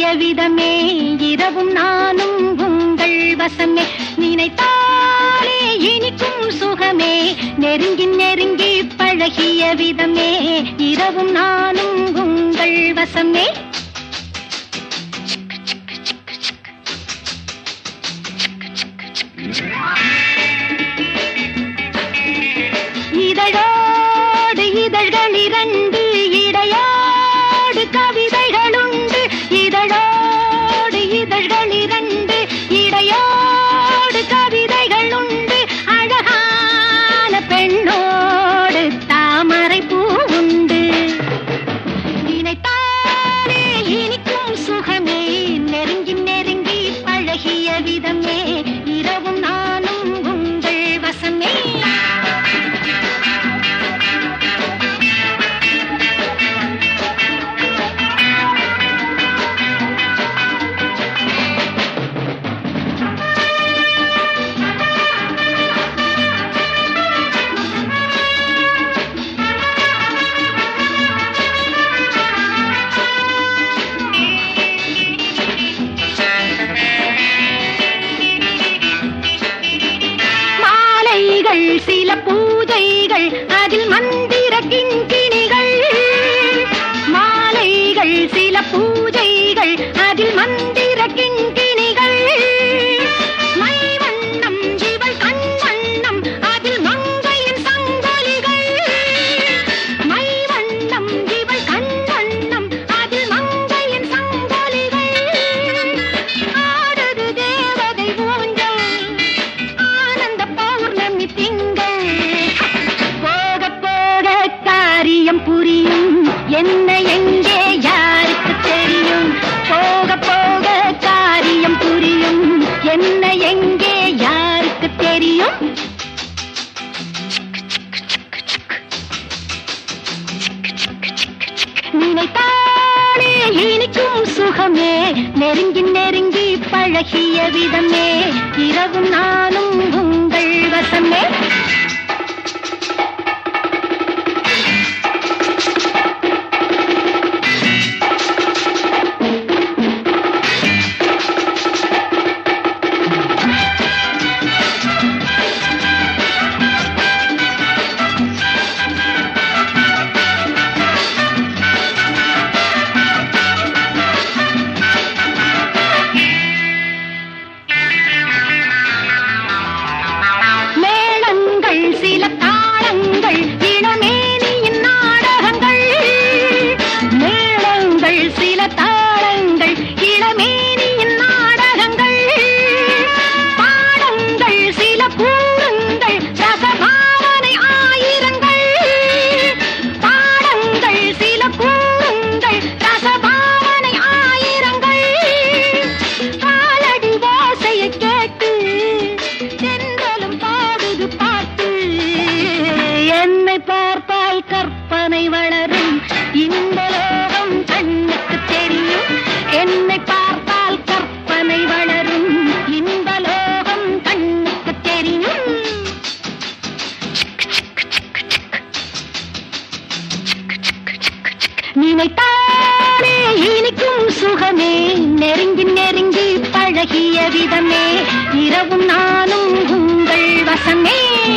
விதமே இரவும் நானும் உங்கள் வசமே நினைத்தாலே இனிக்கும் சுகமே நெருங்கி நெருங்கி பழகிய விதமே இரவும் நானும் உங்கள் வசமே இதழோடு இதழ்கள் இரண்டு இடையோடு கவிதைகளுண்டு இதழோடு இதழ்கள் இரண்டு இடையோடு கவிதைகளுண்டு அழகான பெண்ணோடு தாமரை பூ உண்டு நினைத்தாலே இனிக்கும் சுகமே நெருங்கி நெருங்கி பழகிய விதமே இரவும் நானும் உங்கள் வசமே மாலைகள் சில பூஜைகள் அதில் மந்திர கிண்கிணிகள் மாலைகள் சில பூஜைகள் அதில் மந்திர கிண்கிணிகள் மை வண்ணம் இவள் கண் வண்ணம் அதில் மங்கையின் சங்கொலிகள் மை வண்ணம் இவள் கண் வண்ணம் அதில் மங்கையின் சங்கொலிகள் ஆடுது தேவதை ஊஞ்சல் ஆனந்த பௌர்ணமி திங்கள் போக போக காரியம் புரியும் என்ன எங்கே யாருக்கு தெரியும் போக போக காரியம் புரியும் என்ன எங்கே யாருக்கு தெரியும் நினைத்தாலே இனிக்கும் சுகமே நெருங்கி நெருங்கி பழகிய விதமே இரவும் நானும் உங்கள் வசமே மேளங்கள் சில தாளங்கள் இளமேனியின் நாடகங்கள் மேளங்கள் சில தாளங்கள் இளமேனியின் நாடகங்கள் பாடங்கள் சில கூறுங்கள் ரசபாவனை ஆயிரங்கள் பாடங்கள் சில கூறுங்கள் ரசபாவனை ஆயிரங்கள் காலடி ஓசையை கேட்டு தென்றலும் பாடுது பாட்டு என்னை பார்த்தால் கற்பனை வளரும் இந்த லோகம் கண்ணுக்கு தெரியும் என்னை பார்த்தால் கற்பனை வளரும் இந்த லோகம் கண்ணுக்கு தெரியும் நினைத்தாலே இனிக்கும் சுகமே நெருங்கி நெருங்கி பழகிய விதமே இரவும் நானும் உங்கள் வசமே